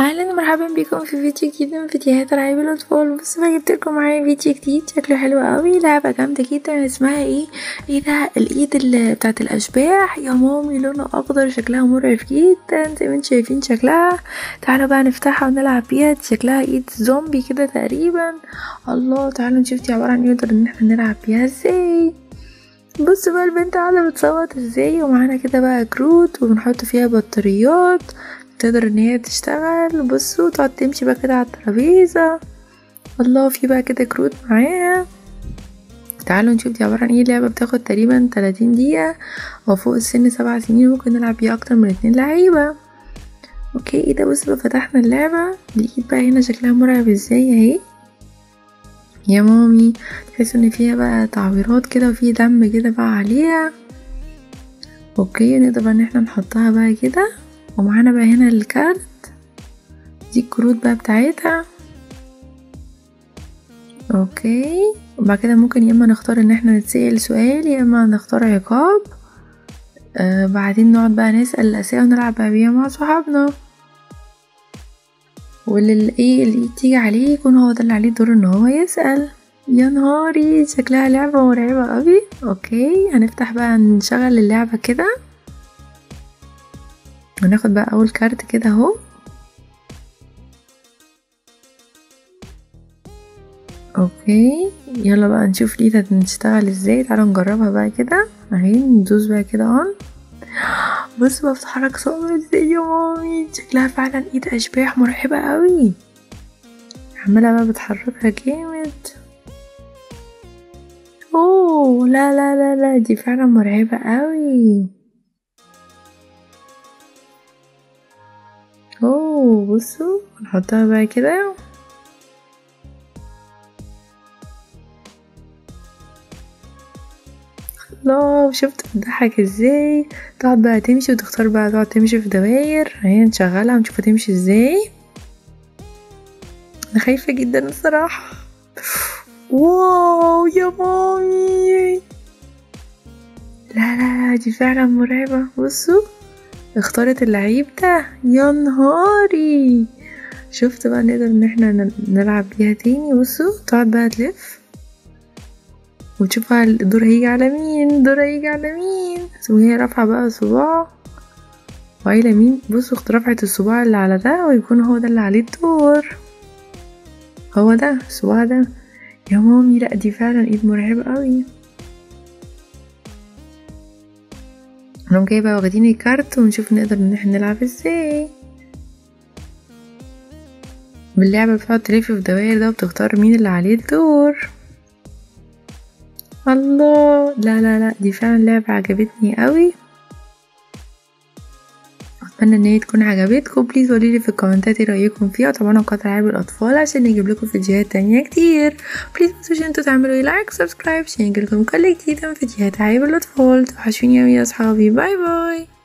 اهلا ومرحبا بكم في فيديو جديد من فيديوهات العاب الاطفال بصوا بقى جبتلكم معايا فيديو جديد شكله حلو قوي لعبه جامده جدا اسمها ايه ايه ده الايد اللي بتاعت الاشباح يا مامي لونه اخضر شكلها مرعب جدا زي ما انتم شايفين شكلها تعالوا بقى نفتحها ونلعب بيها شكلها ايد زومبي كده تقريبا الله تعالوا نشوف دي عباره عن ايه نقدر ان احنا نلعب بيها ازاي بصوا بقى البنت قاعده بتصوت ازاي ومعانا كده بقى كروت وبنحط فيها بطاريات تقدر ان هي تشتغل بصوا تقعد تمشي بقى كده على الترابيزة الله في بقى كده كروت معاها تعالوا نشوف دي عبارة عن ايه لعبة بتاخد تقريبا تلاتين دقيقة وفوق السن سبع سنين ممكن نلعب بيها اكتر من اتنين لعيبة اوكي ايه ده بصوا فتحنا اللعبة لقيت بقى هنا شكلها مرعب ازاي اهي يا مامي تحسوا ان فيها بقى تعبيرات كده وفي دم كده بقى عليها اوكي نقدر بقى ان احنا نحطها بقى كده ومعانا بقى هنا الكارت دي الكروت بقى بتاعتها اوكي وبعد كده ممكن يا اما نختار ان احنا نتسأل سؤال يا اما نختار عقاب آه بعدين نقعد بقى نسأل الأسئلة ونلعب بقى بيها مع صحابنا واللي ايه اللي تيجي عليه يكون هو ده اللي عليه دور ان هو يسأل يا نهاري شكلها لعبة مرعبة قوي اوكي هنفتح بقى نشغل اللعبة كده وناخد بقى اول كارت كده اهو اوكي يلا بقى نشوف ليتا نشتغل ازاي تعالوا نجربها بقى كده اهي ندوس بقى كده اون بص بقى بتتحرك صعبة ازاي يا مامي شكلها فعلا ايد اشباح مرعبة قوي عمالة بقى بتحركها جامد اوه لا لا لا لا دي فعلا مرعبة قوي اوه بصوا نحطها بقى كده الله شفت بتضحك ازاي تقعد بقى تمشي وتختار بقى تقعد تمشي في دواير اهي نشغلها ونشوف هتمشي ازاي انا خايفة جدا الصراحة واو يا مامي لا لا لا دي فعلا مرعبة بصوا اختارت اللعيب ده يا نهاري شفت بقى نقدر ان احنا نلعب بيها تاني بصوا تقعد بقى تلف وتشوف بقى الدور هيجي على مين الدور هيجي على مين وهي رافعة بقى صباع وقايلة مين بصوا رفعت الصباع اللي على ده ويكون هو ده اللي عليه الدور هو ده الصباع ده يا مامي لا دي فعلا ايد مرعبة قوي نقوم جاي بقى واخدين الكارت ونشوف نقدر ان احنا نلعب ازاي باللعبة بتقعد تلف في دوائر ده وبتختار مين اللي عليه الدور الله لا لا لا دي فعلا لعبة عجبتني قوي اتمنى ان هي تكون عجبتكم بليز قوليلي في الكومنتات ايه رايكم فيها طبعا قناه العاب الاطفال عشان نجيب لكم فيديوهات تانية كتير بليز متنسوش انتوا تعملوا لايك سبسكرايب عشان يجيلكم كل جديد من فيديوهات العاب الاطفال توحشوني يا اصحابي باي باي